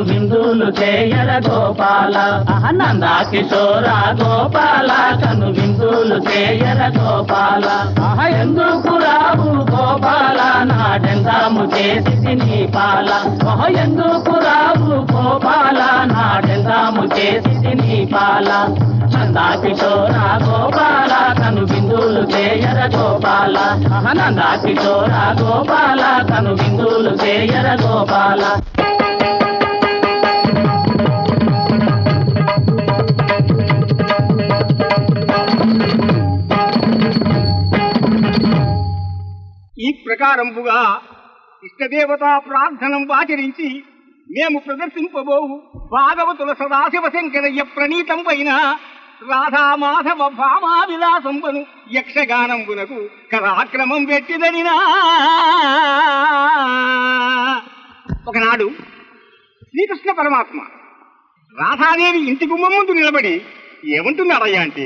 విందులు చేయర గోపాల నంద కిశోర గోపాల కను విందులు చేయర గోపాల ఎందుకు రావు గోపాల నాడెందాము చేసి నీ పాల ఓహ ఎందుకు రావు గోపాల నాడెందాము చేసి నీ పాల నందా కిశోర గోపాల కను బిందులు చేయర గోపాల నందా కిశోర గోపాల కను బిందులు చేయర గోపాల ఈ ప్రకారంపుగా ఇష్టదేవతా ప్రార్థనం ఆచరించి మేము ప్రదర్శింపబోవు భాగవతుల సదాశివ శంకరయ్య ప్రణీతం పైన రాధామాధవ భామా విలాసంబను యక్షగానంబునకు కరాక్రమం పెట్టిదనినా ఒకనాడు శ్రీకృష్ణ పరమాత్మ రాధాదేవి ఇంటి గుమ్మం ముందు నిలబడి ఏమంటున్నాడయ్యా అంటే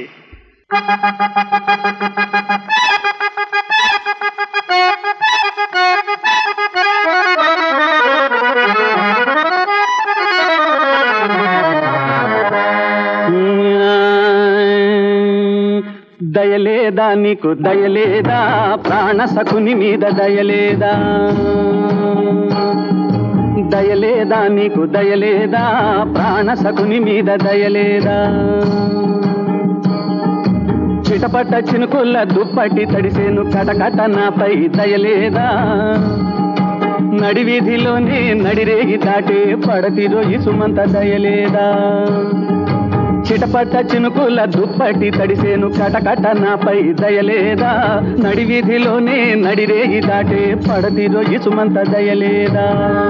దయలేదా నీకు దయలేదా ప్రాణ సకుని మీద దయలేదా దయలేదా నీకు దయలేదా ప్రాణ సకుని మీద దయలేదా చిటపట చినుకుల్ల దుప్పటి తడిసేను కటకట నాపై దయలేదా నడివీధిలోనే నడిరేగి దాటే పడతి రొయ్యి సుమంత దయలేదా చిటపట చినుకుల దుప్పటి తడిసేను కటకట నాపై దయలేదా నడివీధిలోనే నడిరేగి దాటే పడతి రొయ్యి సుమంత దయలేదా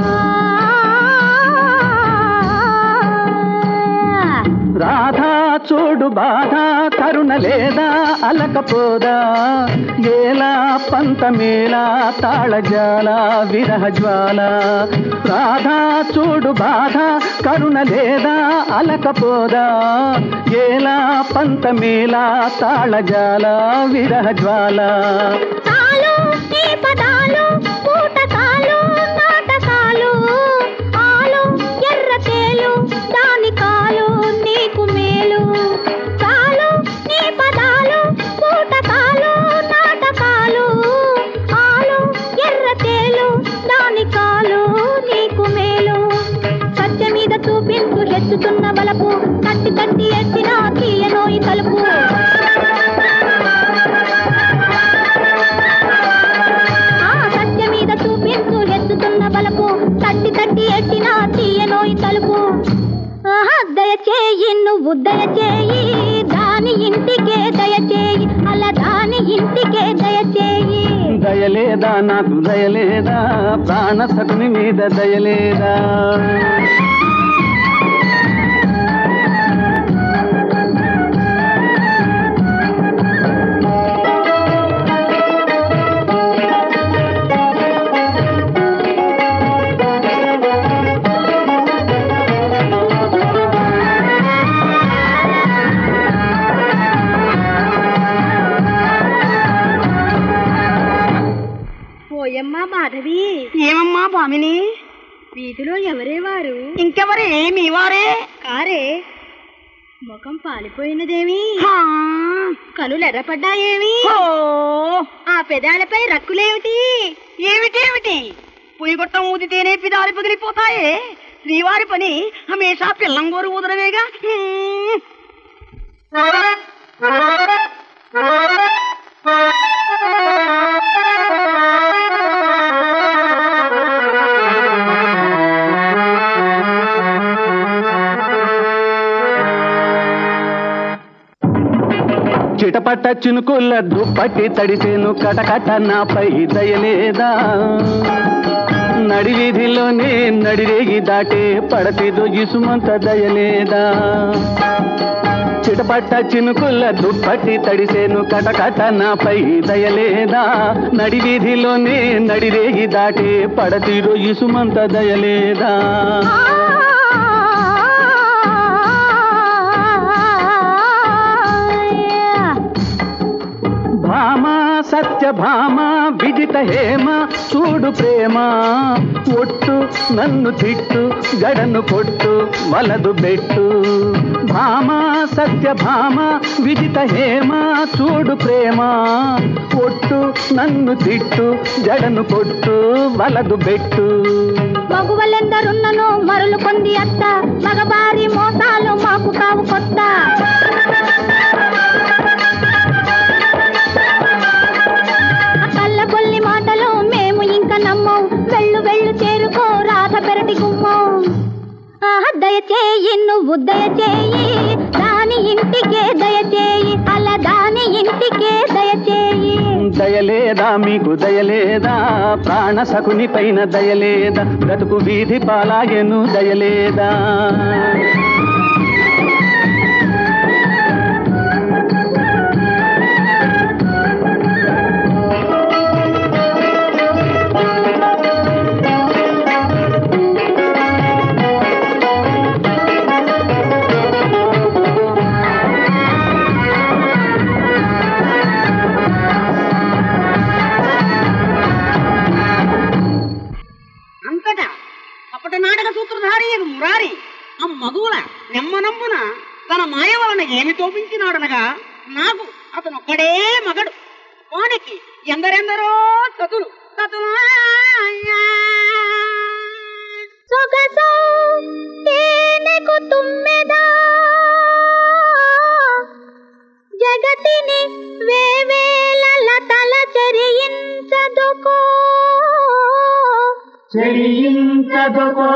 రాధా చూడు బాధ కరుణ లేదా అలకపోదా ఏలా పంతమేలా తాళజాల విరహ జ్వాల రాధా చూడు బాధ కరుణ లేదా అలకపోదా ఏలా పంతమేలా తాళజాల విరహ జ్వాల తాలు ఈ పదాలు పూటకాలు నాటకాలు ఆలు ఎర్ర తేలు దాని కాలు నీకు మేలు తాలు నీ పదాలు పూటకాలు నాటకాలు ఆలు ఎర్ర తేలు దాని కాలు నీకు మేలు సత్య మీద చూపించు హెచ్చుతున్న బలపు తట్టి తట్టి ఎత్తిన తీయనోయి తలుపు ఆ సత్య మీద చూపించు ఎత్తుతున్న బలపు తట్టి తట్టి ఎట్టిన తీయనోయి తలుపు ఆహా, దయచేయి నువ్వు దయచేయి దాని ఇంటికే దయచేయి అలా దాని ఇంటికే దయచేయి దయలేదా నాకు దయలేదా ప్రాణ సకుని మీద దయలేదా ఓయమ్మా మాధవి ఏమమ్మా భామిని వీధిలో ఎవరే వారు ఇంకెవరే మీ వారే కారే ముఖం పాలిపోయినదేమి హా, కనులు ఎర్రపడ్డాయేమి ఓ, ఆ పెదాలపై రక్కులేమిటి ఏమిటేమిటి పొయ్యిగొట్టం ఊదితేనే పిదాలు పగిలిపోతాయే శ్రీవారి పని హమేషా పిల్లంగోరు ఊదరవేగా హ్మ్. చిటపట చినుకుల దుప్పటి తడిసేను కటకట నాపై దయలేదా నడివీధిలోనే నడిరేగి దాటే పడతి ఇసుమంత దయలేదా చిటపట్ట చినుకుల దుప్పటి తడిసేను కటకట నాపై దయలేదా నడివీధిలోనే నడిరేగి దాటే పడతి ఇసుమంత దయలేదా భామా సత్యభామ విజిత హేమ చూడు ప్రేమ ఒట్టు నన్ను తిట్టు గడను కొట్టు వలదు బెట్టు భామ సత్యభామ విజిత హేమ చూడు ప్రేమ ఒట్టు నన్ను తిట్టు జడను కొట్టు వలదు బెట్టు మగువలెందరున్నను మరులు కొంది అత్త మగబారి మోసాలు మాకు కావు కొత్త కళ్ళ కొల్లి మాటలు మేము ఇంకా నమ్మం వెళ్ళు వెళ్ళు చేరుకో రాధ పెరటి గుమ్మం ఆహా దయచేయి నువ్వు దయచేయి దాని ఇంటికే దయచేయి అలా దాని ఇంటికే దయచేయి దయలేదా మీకు దయలేదా ప్రాణ సకుని పైన దయలేదా బ్రతుకు వీధి పాలాగెను దయలేదా అంతటా అప్పటి నాటక సూత్రధారి అయిన మురారి ఆ మగువుల నెమ్మనమ్మున తన మాయ వలన ఏమి తోపించినాడనగా నాకు అతను ఒక్కడే మగడు వానికి ఎందరెందరో సతులు సతులు సొగసో తేనెకు తుమ్మెదా జగతిని వేవేల తల చెరియించదుకో చెలించదుకో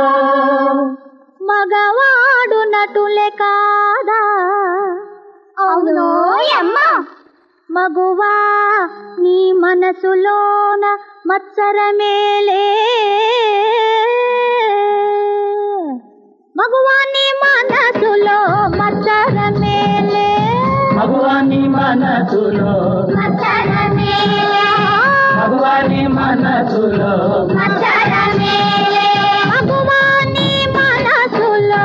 మగవాడు నటులే కాదా అవును అమ్మ మగువా నీ మనసులోన మత్సరమేలే మగువా నీ మనసులో మత్సరమేలే మగువాని మనసులో మత్సరమేలే మగువాని మనసులో మత్సరమేలే మగువా నీ మనసులో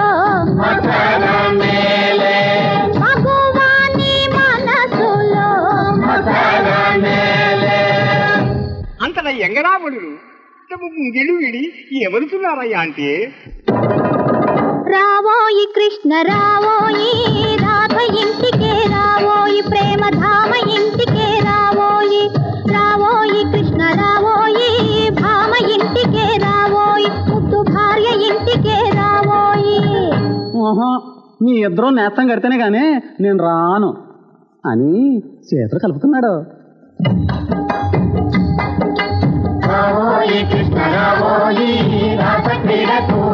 మకరమేలే మగువా నీ మనసులో మకరమేలే అంతట ఎంగరాముడు విడి ఎవరుతున్నారయ్యా అంటే రావోయి కృష్ణ రావోయి రాధ ఇంటికే రావోయి ప్రేమ ధామ ఇంటికే రావోయి రావోయి కృష్ణ రావోయి భామ ఇంటికే రావోయి ముద్దు భార్య ఇంటికే రావోయి ఓహో మీ ఇద్దరు నేస్తం కడితేనే గానీ నేను రాను అని చేతులు కలుపుతున్నాడు రావోయి కృష్ణ రావోయి రాస క్రీడకు